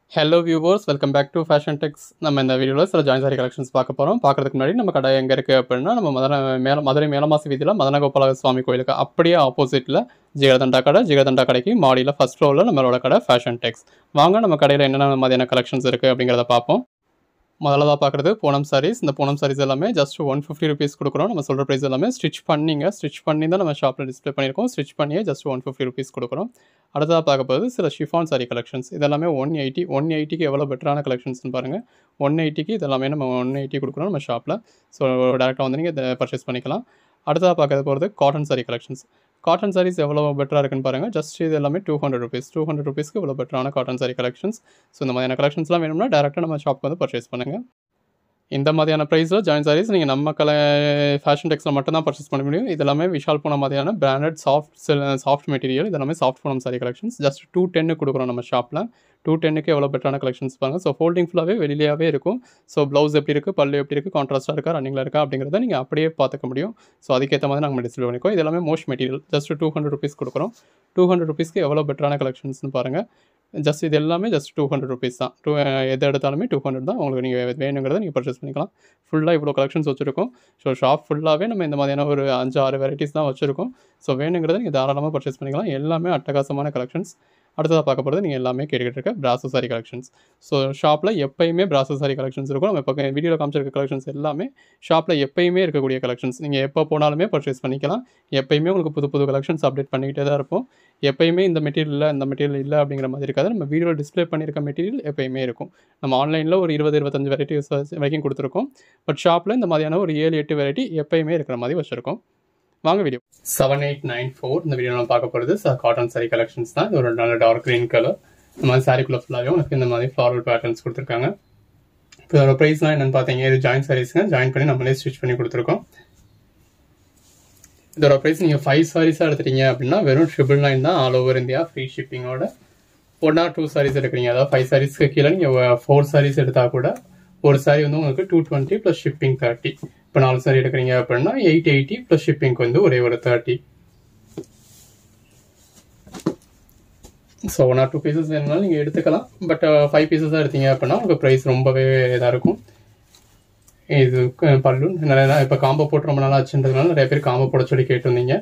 hello viewers welcome back to fashion Tex நம்ம இந்த வீடியோவில் சில ஜாயின் சாரி கலெக்ஷன்ஸ் பார்க்க போகிறோம் பார்க்கறதுக்கு முன்னாடி நம்ம கடை எங்கே இருக்குது அப்படின்னா நம்ம மதுரை மேல மதுரை மேலமாசி வீதியில் மதன கோபால சுவாமி கோயிலுக்கு அப்படியே ஆப்போசிட்டில் ஜெகதண்டா கடை ஜெகதண்டா கடைக்கு மாடியில் ஃபஸ்ட் ஃப்ளோரில் நம்மளோட கடை ஃபேஷன் டெக்ஸ் வாங்க நம்ம கடையில் என்னென்ன மாதிரியான கலெக்ஷன்ஸ் இருக்குது அப்படிங்கிறத பார்ப்போம் முதல்லதாக பார்க்குறது பூனம் சாரீஸ் இந்த பூனம் சாரீஸ் எல்லாமே ஜஸ்ட் ஒன் ஃபிஃப்டி ருபீஸ் கொடுக்குறோம் நம்ம சொல்கிற ப்ரைஸ் எல்லாமே ஸ்டிச் பண்ணிங்க ஸ்டிச் பண்ணி தான் நம்ம ஷாப்பில் டிஸ்ப்ளே பண்ணியிருக்கோம் ஸ்டிச் பண்ணியே ஜஸ்ட் ஒன் ஃபிஃப்டி ருபீஸ் கொடுக்குறோம் அடுத்ததாக பார்க்க போகிறது சில ஷிஃபான் சாரி கலெக்ஷன்ஸ் இதெல்லாமே ஒன் எயிட்டி ஒன் எயிட்டிக்கு எவ்வளோ பெட்டரான கலெக்ஷன்ஸ்னு பாருங்கள் ஒன் எயிட்டிக்கு இதெல்லாமே நம்ம ஒன் எயிட்டி கொடுக்குறோம் நம்ம ஷாப்பில் ஸோ டேரெக்டாக வந்து நீங்கள் இதை பர்ச்சேஸ் பண்ணிக்கலாம் அடுத்ததாக பார்க்க போகிறது cotton sari collections cotton saris எவ்வளோ பெட்டராக இருக்குன்னு பாருங்கள் ஜஸ்ட் இது எல்லாமே two hundred rupees two hundred ருபீஸ்க்கு இவ்வளோ பெட்டரான காட்டன் சாரி கலெக்ஷன்ஸ் ஸோ இந்த மாதிரியான கலெக்ஷன்ஸ்லாம் வேணும்னா டேரெக்டாக நம்ம ஷாப்க்கு வந்து பர்ச்சேஸ் பண்ணுங்கள் இந்த மாதிரியான ப்ரைஸில் ஜாயின் சாரீஸ் நீங்கள் நம்ம கலை ஃபேஷன் டெக்ஸில் மட்டும் தான் பர்ச்சேஸ் பண்ண முடியும் இது எல்லாமே விஷால் பூனம் மாதிரியான பிராண்டட் சாஃப்ட் சாஃப்ட் மெட்டீரியல் இது எல்லாமே soft Poonam sari collections just two டென்னு கொடுக்குறோம் நம்ம ஷாப்பில் டூ டென்னுக்கு எவ்வளோ பெட்டரான கலெக்ஷன்ஸ் பாருங்கள் ஸோ ஃபோல்டிங் ஃபுல்லாகவே வெளியிலேயே இருக்கும் ஸோ ப்ளவுஸ் எப்படி இருக்குது பல்லு எப்படி இருக்குது கான்ட்ராஸ்ட்டாக இருக்கா ரன்னிங்கில் இருக்கா அப்படிங்கிறத நீங்கள் அப்படியே பார்த்துக்க முடியும் ஸோ அதுக்கேற்ற மாதிரி நாங்கள் டிஸ்பிளே பண்ணிக்கோம் இது எல்லாமே most material just two hundred rupees கொடுக்குறோம் டூ ஹண்ட்ரட் ருபீஸ்க்கு எவ்வளோ பெட்டரான கலெக்ஷன்ஸ்னு பாருங்கள் ஜஸ்ட் இது எல்லாமே ஜஸ்ட் டூ ஹண்ட்ரட் ருபீஸ் தான் டூ எது எடுத்தாலுமே டூ ஹண்ட்ரட் தான் உங்களுக்கு நீங்கள் வேணுங்கிறத நீங்கள் பர்ச்சேஸ் பண்ணிக்கலாம் ஃபுல்லாக இவ்வளோ கலெக்ஷன்ஸ் வச்சுருக்கோம் ஸோ ஷாப் ஃபுல்லாகவே நம்ம இந்த மாதிரியான ஒரு அஞ்சு ஆறு வெரைட்டிஸ் தான் வச்சுருக்கோம் ஸோ வேணுங்கிறத நீங்கள் தாராளமாக பர்ச்சேஸ் பண்ணிக்கலாம் எல்லாமே அட்டகாசமான கலெக்ஷன்ஸ் அடுத்ததாக பார்க்க போகிறது நீங்கள் எல்லாமே கேட்டுக்கிட்டு இருக்க பிராசோ சாரி கலெக்ஷன்ஸ் ஸோ ஷாப்பில் எப்பயுமே பிராசோ சாரி கலெக்ஷன்ஸ் இருக்கும் நம்ம இப்போ வீடியோவில் காமிச்சிருக்க கலெக்ஷன்ஸ் எல்லாமே ஷாப்பில் எப்பயுமே இருக்கக்கூடிய கலெக்ஷன்ஸ் நீங்கள் எப்போ போனாலுமே பர்ச்சேஸ் பண்ணிக்கலாம் எப்பயுமே உங்களுக்கு புது புது கலெக்ஷன்ஸ் அப்டேட் பண்ணிக்கிட்டே தான் இருப்போம் எப்பயுமே இந்த மெட்டீரியல் இல்லை இந்த மெட்டீரியல் இல்லை அப்படிங்கிற மாதிரி இருக்காது நம்ம வீடியோவில் டிஸ்பிளே பண்ணியிருக்க மெட்டீரியல் எப்பயுமே இருக்கும் நம்ம ஆன்லைனில் ஒரு இருபது இருபத்தஞ்சு வெரைட்டிஸ் வரைக்கும் கொடுத்துருக்கோம் பட் ஷாப்பில் இந்த மாதிரியான ஒரு ஏழு எட்டு வெரைட்டி எப்பயுமே இருக்கிற மாதிரி வச்சுருக்கோம் வாங்க video seven eight nine four இந்த வீடியோ நம்ம பார்க்க போகிறது காட்டன் சாரி கலெக்ஷன்ஸ் தான் இது ஒரு நல்ல டார்க் க்ரீன் கலர் இந்த மாதிரி சாரிக்குள்ள ஃபுல்லாகவே உங்களுக்கு இந்த மாதிரி ஃப்ளாரல் பேட்டர்ன்ஸ் கொடுத்துருக்காங்க இப்போ இதோட ப்ரைஸ்லாம் என்னென்னு பார்த்தீங்க இது ஜாயின் சாரீஸ்ங்க ஜாயின் பண்ணி நம்மளே ஸ்டிச் பண்ணி கொடுத்துருக்கோம் இதோட ப்ரைஸ் நீங்கள் ஃபைவ் சாரீஸாக எடுத்துட்டீங்க அப்படின்னா வெறும் ட்ரிபிள் நைன் தான் ஆல் ஓவர் இந்தியா ஃப்ரீ ஷிப்பிங்கோட ஒன் ஆர் டூ சாரீஸ் எடுக்கிறீங்க அதாவது ஃபைவ் சாரீஸ்க்கு கீழே நீங்கள் ஃபோர் சாரீஸ் எடுத்தால் கூட ஒரு சாரி வந்து உங்களுக்கு two twenty plus shipping thirty இப்போ நாலு சாரி எடுக்கிறீங்க அப்படின்னா எயிட் எயிட்டி ப்ளஸ் ஷிப்பிங்க்கு வந்து ஒரே ஒரு thirty so one or two pieces வேணும்னாலும் நீங்கள் எடுத்துக்கலாம் பட் ஃபைவ் பீசஸாக எடுத்தீங்க அப்படின்னா உங்களுக்கு ப்ரைஸ் ரொம்பவே இதாக இருக்கும் இது பல்லு நிறைய இப்போ காம்போ போட்டு ரொம்ப நாள் ஆச்சுன்றதுனால நிறைய பேர் காம்போ போட சொல்லி கேட்டிருந்தீங்க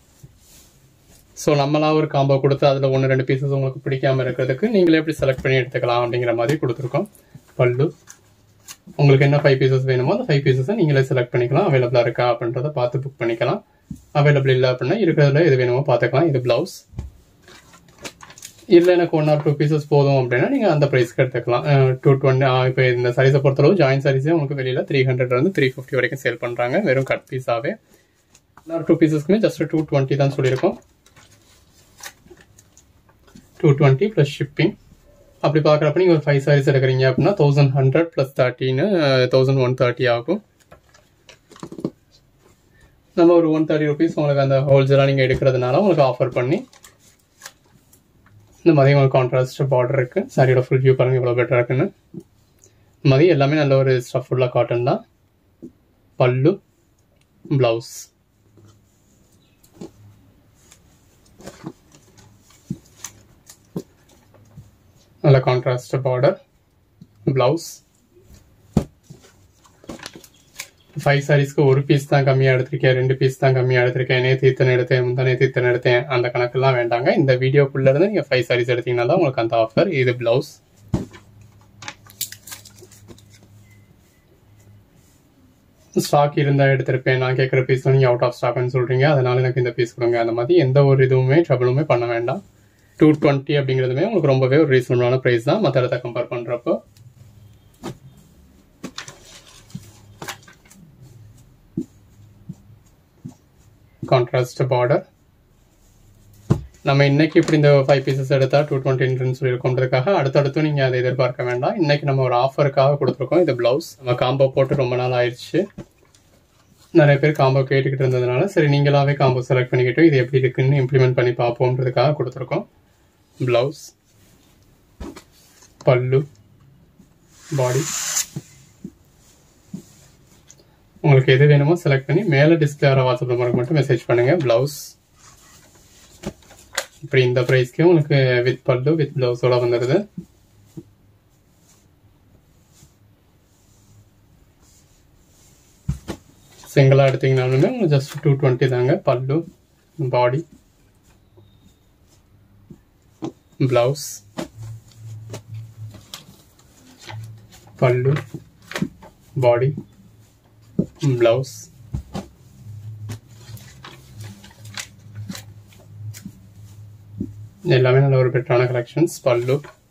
ஸோ நம்மளாம் ஒரு காம்போ கொடுத்து அதில் ஒன்று ரெண்டு பீசஸ் உங்களுக்கு பிடிக்காம இருக்கிறதுக்கு நீங்களே எப்படி செலக்ட் பண்ணி எடுத்துக்கலாம் அப்படிங்கிற மாதிரி கொடுத்துருக்கோம் பல்லு உங்களுக்கு என்ன ஃபைவ் பீசஸ் வேணுமோ அந்த ஃபைவ் பீசஸை நீங்களே செலக்ட் பண்ணிக்கலாம் அவைலபிளாக இருக்கா அப்படின்றத பார்த்து புக் பண்ணிக்கலாம் அவைலபிள் இல்லை அப்படின்னா இருக்கிறதுல எது வேணுமோ பார்த்துக்கலாம் இது ப்ளவுஸ் இல்லை எனக்கு ஒன் ஆர் டூ பீசஸ் போதும் அப்படின்னா நீங்கள் அந்த ப்ரைஸ்க்கு எடுத்துக்கலாம் டூ டுவெண்ட்டி இப்போ இந்த சாரீஸை பொறுத்தளவு ஜாயின் சாரீஸே உங்களுக்கு வெளியில் த்ரீ ஹண்ட்ரட்லேருந்து த்ரீ ஃபிஃப்டி வரைக்கும் சேல் பண்ணுறாங்க வெறும் கட் பீஸாகவே ஒன் ஆர் டூ பீசஸ்க்குமே ஜஸ்ட் டூ டுவெண்ட்டி தான் சொல்லியிருக்கோம் டூ டுவெண்ட்டி ப்ளஸ் ஷிப்பிங் அப்படி பார்க்குறப்ப நீங்கள் ஒரு ஃபைவ் சாரீஸ் எடுக்கிறீங்க அப்படின்னா தௌசண்ட் ஹண்ட்ரட் ப்ளஸ் தேர்ட்டின்னு தௌசண்ட் ஒன் தேர்ட்டி ஆகும் நம்ம ஒரு ஒன் தேர்ட்டி ருபீஸ் உங்களுக்கு அந்த ஹோல்சேலாக நீங்கள் எடுக்கிறதுனால உங்களுக்கு ஆஃபர் பண்ணி இந்த மாதிரி உங்களுக்கு கான்ட்ராஸ்ட் பார்டர் இருக்குது சாரியோட ஃபுல் வியூ பாருங்கள் இவ்வளோ பெட்டராக இருக்குன்னு இந்த மாதிரி எல்லாமே நல்ல ஒரு ஸ்டஃப் ஃபுல்லாக காட்டன் தான் பல்லு ப்ளவுஸ் நல்ல கான்ட்ராஸ்ட் பார்டர் ப்ளவுஸ் ஃபைவ் சாரீஸ்க்கு ஒரு பீஸ் தான் கம்மியாக எடுத்திருக்கேன் ரெண்டு பீஸ் தான் கம்மியாக எடுத்திருக்கேன் நேற்று இத்தனை எடுத்தேன் முந்தானே இத்தனை எடுத்தேன் அந்த கணக்கெல்லாம் வேண்டாங்க இந்த வீடியோக்குள்ள இருந்து நீங்கள் ஃபைவ் சாரீஸ் எடுத்தீங்கன்னா தான் உங்களுக்கு அந்த ஆஃபர் இது ப்ளவுஸ் ஸ்டாக் இருந்தால் எடுத்திருப்பேன் நான் கேட்குற பீஸ் நீங்கள் அவுட் ஆஃப் ஸ்டாக்னு சொல்கிறீங்க அதனால எனக்கு இந்த பீஸ் கொடுங்க அந்த மாதிரி எந்த ஒரு இதுவுமே ட்ரபிளுமே பண்ண வேண்டாம் டூ டுவெண்ட்டி அப்படிங்கிறதுமே உங்களுக்கு ரொம்பவே ஒரு ரீசனபிளான ப்ரைஸ் தான் மற்ற இடத்த கம்பேர் பண்ணுறப்போ கான்ட்ராஸ்ட் பார்டர் நம்ம இன்னைக்கு இப்படி இந்த ஃபைவ் பீசஸ் எடுத்தா டூ டுவெண்ட்டின்னு சொல்லியிருக்கோன்றதுக்காக அடுத்தடுத்து நீங்கள் அதை எதிர்பார்க்க வேண்டாம் இன்னைக்கு நம்ம ஒரு ஆஃபருக்காக கொடுத்துருக்கோம் இது ப்ளவுஸ் நம்ம காம்போ போட்டு ரொம்ப நாள் ஆயிடுச்சு நிறைய பேர் காம்போ கேட்டுக்கிட்டு இருந்ததுனால சரி நீங்களாவே காம்போ செலக்ட் பண்ணிக்கிட்டு இது எப்படி இருக்குன்னு இம்ப்ளிமெண்ட் பண்ணி பார்ப்போம்ன்றதுக்காக கொடுத்துருக்கோம் ப்ளவுஸ் பல்லு பாடி உங்களுக்கு எது வேணுமோ செலக்ட் பண்ணி மேலே டிஸ்பிளே ஆகிற வாட்ஸ்அப் நம்பருக்கு மட்டும் மெசேஜ் பண்ணுங்க ப்ளவுஸ் இப்படி இந்த ப்ரைஸ்க்கு உங்களுக்கு வித் பல்லு வித் ப்ளவுஸோட வந்துடுது சிங்கிளாக எடுத்தீங்கனாலுமே ஜஸ்ட் டூ டுவெண்ட்டி தாங்க பல்லு body blouse pallu body blouse எல்லாமே நல்ல ஒரு பெட்டரான கலெக்ஷன்ஸ் பல்லு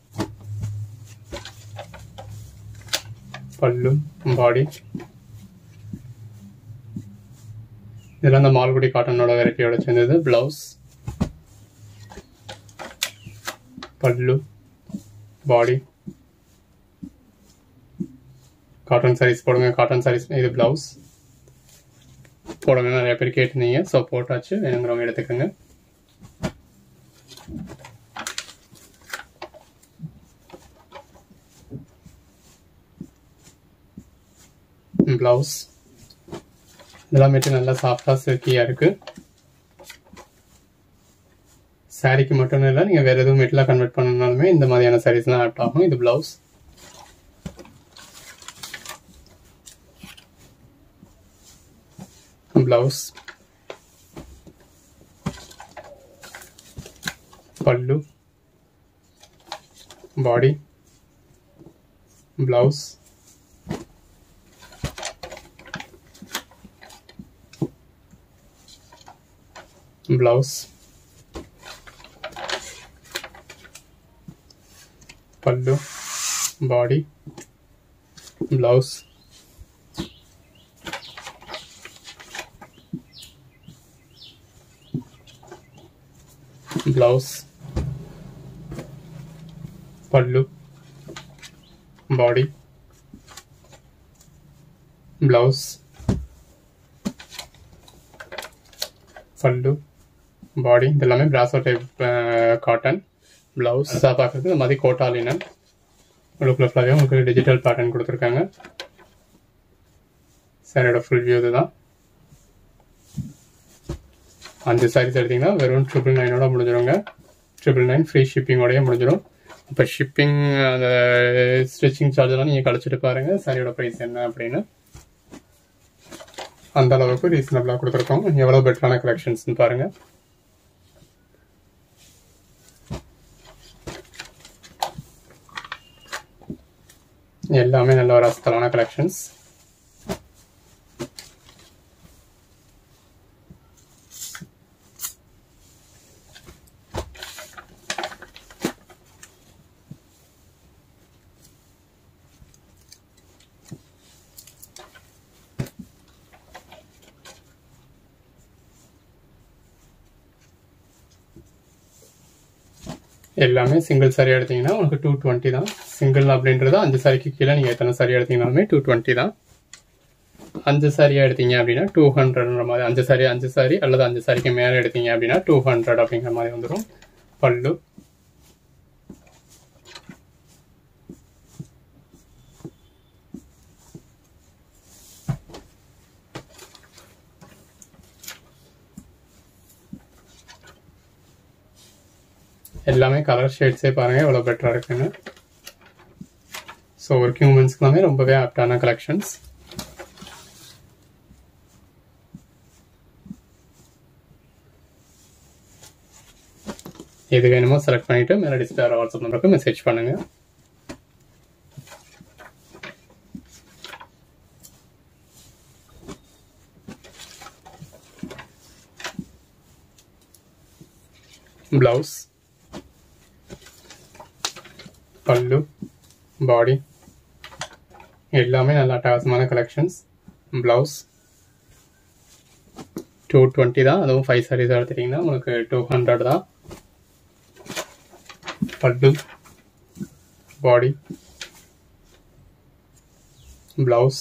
பல்லு பாடி இதெல்லாம் இந்த மால்குடி காட்டனோட வெரைட்டியோட சேர்ந்தது பிளவுஸ் பல்லு பாடி காட்டன் சாரீஸ் போடுங்க காட்டன் சாரீஸ் இது பிளவுஸ் போடுங்க நிறைய பேர் கேட்டிருந்தீங்க ஸோ போட்டாச்சு வேணுங்கிறவங்க எடுத்துக்கோங்க ப்ளவுஸ் இதெல்லாம் மெட்டீரியல் நல்லா சாஃப்டாக சில்கியாக இருக்குது சாரிக்கு மட்டும் இல்லை நீங்கள் வேறு எதுவும் மெட்டீரியலாக கன்வெர்ட் பண்ணனாலுமே இந்த மாதிரியான சாரீஸ்லாம் ஆப்ட் ஆகும் இது blouse blouse pallu body blouse blouse pallu body blouse blouse pallu body blouse பல்லு பாடி இது எல்லாமே பிராசோ டைப் காட்டன் ப்ளவுஸ் பார்க்குறது இந்த மாதிரி கோட்டா லினன் உள்ளுக்குள்ள ஃபுல்லாகவே உங்களுக்கு டிஜிட்டல் பேட்டர்ன் கொடுத்துருக்காங்க சாரியோட ஃபுல் வியூ இதுதான் அஞ்சு சாரீஸ் எடுத்தீங்கன்னா வெறும் ட்ரிபிள் நைனோட முடிஞ்சிருங்க ட்ரிபிள் நைன் ஃப்ரீ ஷிப்பிங்கோடய முடிஞ்சிடும் இப்போ ஷிப்பிங் அந்த ஸ்டிச்சிங் சார்ஜெல்லாம் நீங்கள் கழிச்சிட்டு பாருங்கள் சாரியோட ப்ரைஸ் என்ன அப்படின்னு அந்த அளவுக்கு ரீசனபிளாக கொடுத்துருக்கோம் எவ்வளோ பெட்டரான கலெக்ஷன்ஸ்னு பாருங்கள் எல்லாமே நல்ல ஒரு அஸ்தலான கலெக்ஷன்ஸ் எல்லாமே சிங்கிள் சாரி எடுத்தீங்கன்னா உங்களுக்கு டூ டுவெண்ட்டி தான் சிங்கிள் அப்படின்றது அஞ்சு சாரிக்கு கீழே நீங்கள் எத்தனை சாரி எடுத்தீங்கனாலுமே டூ டுவெண்ட்டி தான் அஞ்சு சாரியாக எடுத்தீங்க அப்படின்னா டூ ஹண்ட்ரட்ன்ற மாதிரி அஞ்சு சாரி அஞ்சு சாரி அல்லது அஞ்சு சாரிக்கு மேலே எடுத்தீங்க அப்படின்னா டூ ஹண்ட்ரட் அப்படிங்கிற மாதிரி வந்துடும் பல்லு எல்லாமே கலர் ஷேட்ஸே பாருங்கள் எவ்வளோ பெட்டராக இருக்குன்னு ஸோ ஒர்க்கிங் உமன்ஸ்க்குலாமே ரொம்பவே ஆப்டான கலெக்ஷன்ஸ் எது வேணுமோ செலக்ட் பண்ணிவிட்டு மேலே டிஸ்பிளே வாட்ஸ்அப் நம்பருக்கு மெசேஜ் பண்ணுங்கள் ப்ளவுஸ் பல்லு பாடி எல்லாமே நல்ல அட்டகாசமான கலெக்ஷன்ஸ் ப்ளவுஸ் டூ டுவெண்ட்டி தான் அதுவும் ஃபைவ் சாரீஸ் எடுத்துட்டிங்கன்னா உங்களுக்கு டூ ஹண்ட்ரட் தான் பல்லு body blouse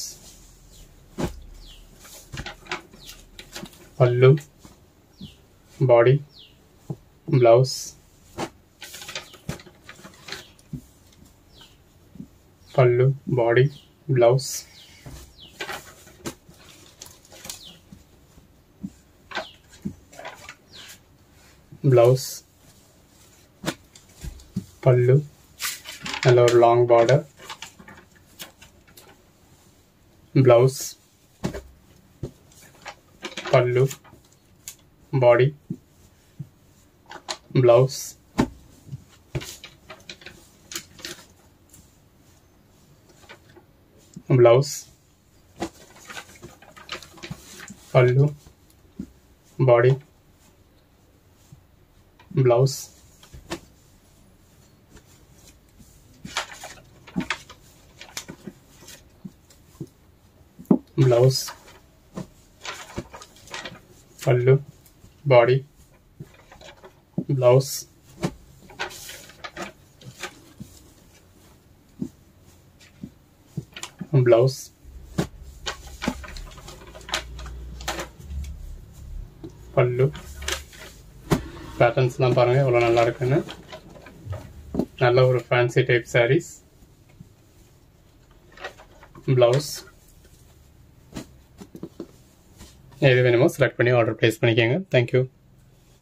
pallu body blouse pallu body blouse blouse pallu நல்ல ஒரு long border blouse pallu body blouse blouse pallu body blouse blouse pallu body blouse blouse pallu பேட்டர்ன்ஸ்லாம் பாருங்கள் எவ்வளோ நல்லா இருக்குன்னு நல்ல ஒரு ஃபேன்சி டைப் சாரீஸ் ப்ளவுஸ் எது வேணுமோ செலக்ட் பண்ணி ஆர்டர் ப்ளேஸ் பண்ணிக்கோங்க தேங்க்யூ